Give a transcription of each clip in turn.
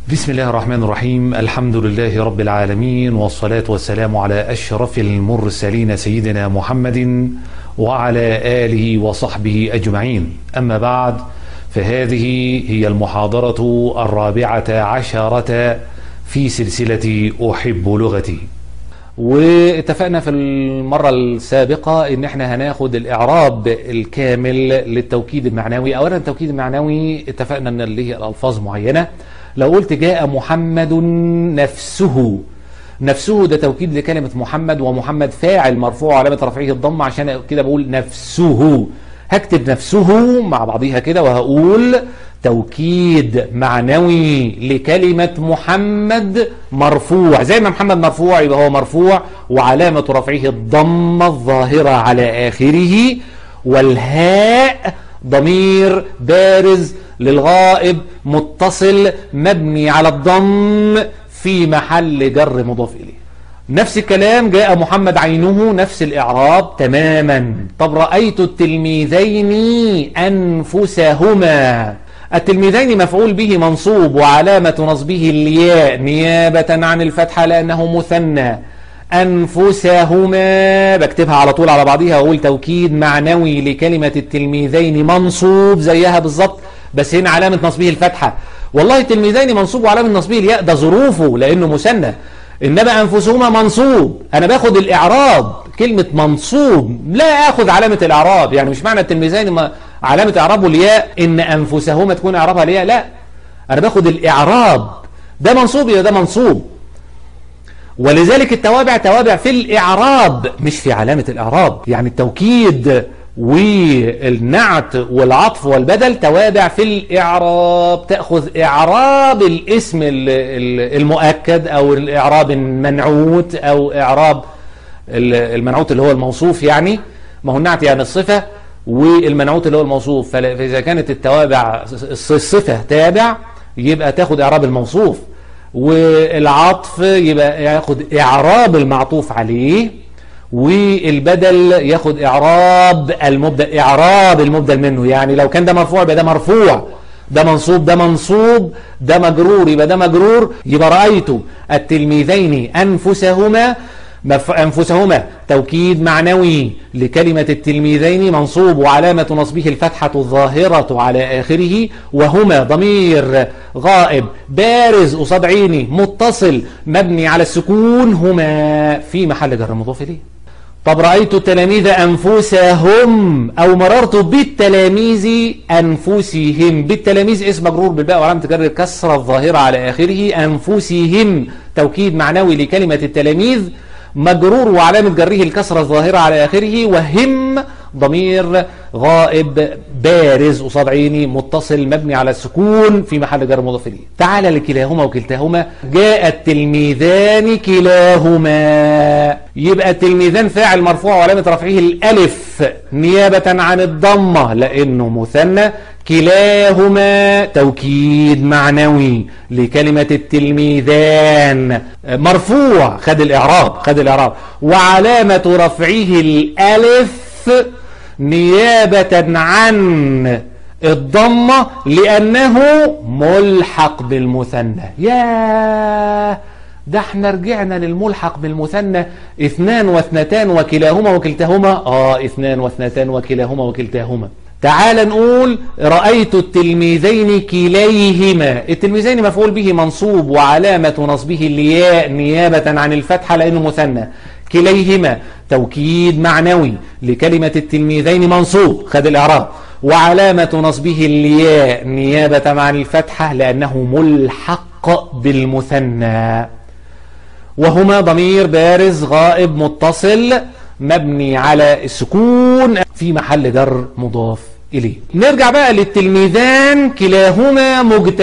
بسم الله الرحمن الرحيم الحمد لله رب العالمين والصلاة والسلام على أشرف المرسلين سيدنا محمد وعلى آله وصحبه أجمعين أما بعد فهذه هي المحاضرة الرابعة عشرة في سلسلة أحب لغتي واتفقنا في المرة السابقة ان احنا هناخد الاعراب الكامل للتوكيد المعنوي اولا التوكيد المعنوي اتفقنا ان اللي هي الالفاظ معينة لو قلت جاء محمد نفسه نفسه ده توكيد لكلمة محمد ومحمد فاعل مرفوع علامة رفعه الضم عشان كده بقول نفسه هكتب نفسه مع بعضيها كده وهقول توكيد معنوي لكلمة محمد مرفوع زي ما محمد مرفوع يبقى هو مرفوع وعلامة رفعه الضمة الظاهرة على آخره والهاء ضمير بارز للغائب متصل مبني على الضم في محل جر مضاف إليه نفس الكلام جاء محمد عينه نفس الإعراب تماما طب رأيت التلميذين أنفسهما التلميذين مفعول به منصوب وعلامة نصبه الياء نيابة عن الفتحة لأنه مثنى أنفسهما بكتبها على طول على بعضها وأقول توكيد معنوي لكلمة التلميذين منصوب زيها بالظبط بس هنا علامة نصبه الفتحة والله التلميذين منصوب وعلامة نصبه الياء ده ظروفه لأنه مثنى إنما أنفسهما منصوب أنا باخد الإعراب كلمة منصوب لا أخذ علامة الإعراب يعني مش معنى التلميذين ما علامة إعرابه الياء إن أنفسهما تكون إعرابها الياء لا أنا باخد الإعراب ده منصوب يا ده منصوب ولذلك التوابع توابع في الإعراب مش في علامة الإعراب يعني التوكيد والنعت والعطف والبدل توابع في الإعراب تأخذ إعراب الاسم المؤكد أو الإعراب المنعوت أو إعراب المنعوت اللي هو الموصوف يعني ما هو النعت يعني الصفة والمنعوت اللي هو الموصوف فإذا كانت التوابع الصفة تابع يبقى تاخد إعراب الموصوف والعطف يبقى ياخد إعراب المعطوف عليه والبدل ياخد إعراب المبدأ إعراب المبدل منه يعني لو كان ده مرفوع يبقى ده مرفوع ده منصوب ده منصوب ده مجرور يبقى ده مجرور يبقى رأيت التلميذين أنفسهما أنفسهما توكيد معنوي لكلمة التلميذين منصوب وعلامة نصبه الفتحة الظاهرة على آخره وهما ضمير غائب بارز قصاد عيني متصل مبني على السكون هما في محل جر مضاف إليه طب رأيت التلاميذ أنفسهم أو مررت بالتلاميذ أنفسهم بالتلاميذ اسم مجرور بالباء وعلامة جر الكسرة الظاهرة على آخره أنفسهم توكيد معنوي لكلمة التلاميذ مجرور وعلامة جره الكسرة الظاهرة على آخره وهم ضمير غائب بارز قصاد عيني متصل مبني على السكون في محل جر مضاف اليه تعال لكلاهما وكلتاهما جاء التلميذان كلاهما يبقى التلميذان فاعل مرفوع وعلامة رفعه الألف نيابة عن الضمة لأنه مثنى كلاهما توكيد معنوي لكلمة التلميذان مرفوع خد الإعراب خد الإعراب وعلامة رفعه الألف نيابة عن الضمة لأنه ملحق بالمثنى يا ده احنا رجعنا للملحق بالمثنى اثنان واثنتان وكلاهما وكلتاهما اه اثنان واثنتان وكلاهما وكلتاهما تعال نقول رأيت التلميذين كليهما التلميذين مفعول به منصوب وعلامة نصبه الياء نيابة عن الفتحة لأنه مثنى كليهما توكيد معنوي لكلمة التلميذين منصوب خد الإعراب وعلامة نصبه الياء نيابة عن الفتحة لأنه ملحق بالمثنى وهما ضمير بارز غائب متصل مبني على السكون في محل جر مضاف إليه نرجع بقى للتلميذان كلاهما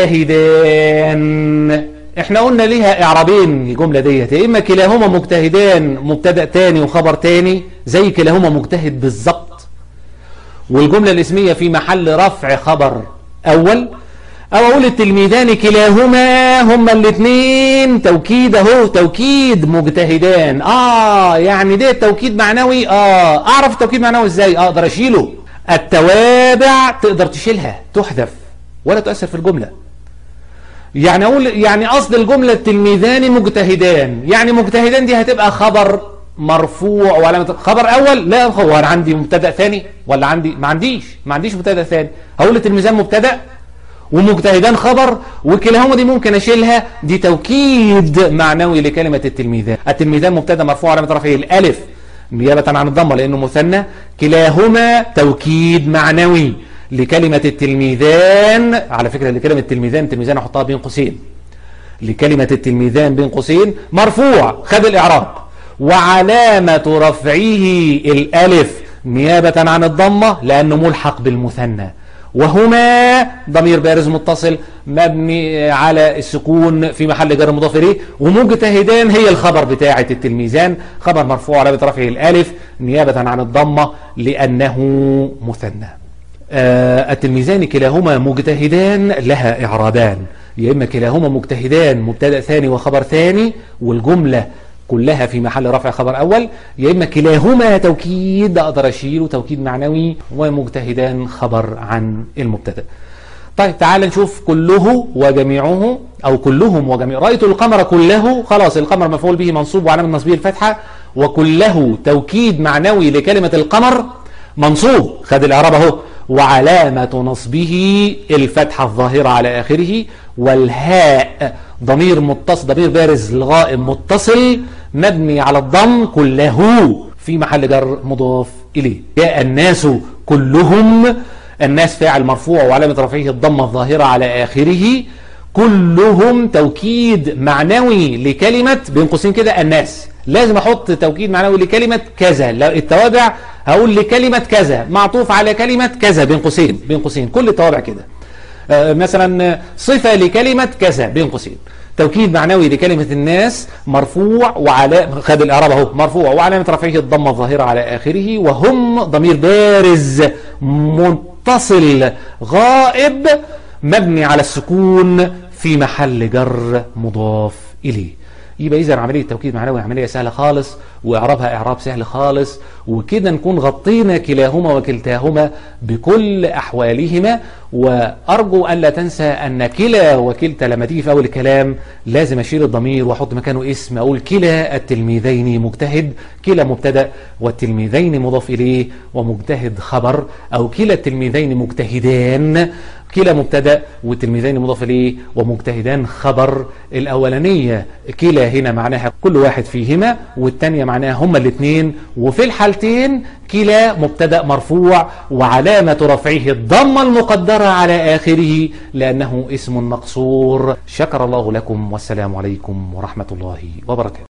مجتهدان احنا قلنا ليها اعرابين الجملة ديت يا اما كلاهما مجتهدان مبتدا تاني وخبر تاني زي كلاهما مجتهد بالظبط والجملة الاسمية في محل رفع خبر اول او اقول التلميذان كلاهما هما الاثنين توكيد اهو توكيد مجتهدان اه يعني ده توكيد معنوي اه اعرف التوكيد معنوي ازاي اقدر اشيله التوابع تقدر تشيلها تحذف ولا تؤثر في الجملة يعني اقول يعني اصل الجمله التلميذان مجتهدان يعني مجتهدان دي هتبقى خبر مرفوع وعلامه خبر اول لا هو انا عندي مبتدا ثاني ولا عندي ما عنديش ما عنديش مبتدا ثاني هقول التلميذان مبتدا ومجتهدان خبر وكلاهما دي ممكن اشيلها دي توكيد معنوي لكلمه التلميذان التلميذان مبتدا مرفوع علامه رفعه الالف نيابه عن الضمه لانه مثنى كلاهما توكيد معنوي لكلمة التلميذان على فكرة لكلمة التلميذان التلميذان احطها بين قوسين لكلمة التلميذان بين قوسين مرفوع خد الإعراب وعلامة رفعه الألف نيابة عن الضمة لأنه ملحق بالمثنى وهما ضمير بارز متصل مبني على السكون في محل جر مضاف اليه ومجتهدان هي الخبر بتاعة التلميذان خبر مرفوع على رفعه الالف نيابة عن الضمة لأنه مثنى آه التلميذان كلاهما مجتهدان لها إعرابان يا إما كلاهما مجتهدان مبتدأ ثاني وخبر ثاني والجملة كلها في محل رفع خبر أول يا إما كلاهما توكيد أقدر أشيله توكيد معنوي ومجتهدان خبر عن المبتدأ طيب تعال نشوف كله وجميعه أو كلهم وجميع رأيت القمر كله خلاص القمر مفعول به منصوب وعلامة نصبه الفتحة وكله توكيد معنوي لكلمة القمر منصوب خد الإعراب أهو وعلامة نصبه الفتحة الظاهرة على آخره والهاء ضمير متصل ضمير بارز الغائب متصل مبني على الضم كله في محل جر مضاف إليه جاء الناس كلهم الناس فاعل مرفوع وعلامة رفعه الضمة الظاهرة على آخره كلهم توكيد معنوي لكلمة بين قوسين كده الناس لازم احط توكيد معنوي لكلمة كذا التوابع هقول لكلمة كذا معطوف على كلمة كذا بين قوسين بين قوسين كل التوابع كده آه مثلا صفة لكلمة كذا بين قوسين توكيد معنوي لكلمة الناس مرفوع وعلى خد الإعراب اهو مرفوع وعلامة رفعه الضمة الظاهرة على آخره وهم ضمير بارز متصل غائب مبني على السكون في محل جر مضاف إليه يبقى اذا عمليه توكيد معنوي عمليه سهله خالص واعرابها اعراب سهل خالص وكده نكون غطينا كلاهما وكلتاهما بكل احوالهما وارجو الا تنسى ان كلا وكلتا لما تيجي في اول الكلام لازم اشيل الضمير واحط مكانه اسم اقول كلا التلميذين مجتهد كلا مبتدا والتلميذين مضاف اليه ومجتهد خبر او كلا التلميذين مجتهدان كلا مبتدا والتلميذين مضاف اليه ومجتهدان خبر الاولانيه كلا هنا معناها كل واحد فيهما والثانيه معناها هما الاثنين وفي الحالتين كلا مبتدا مرفوع وعلامه رفعه الضمه المقدره على اخره لانه اسم مقصور شكر الله لكم والسلام عليكم ورحمه الله وبركاته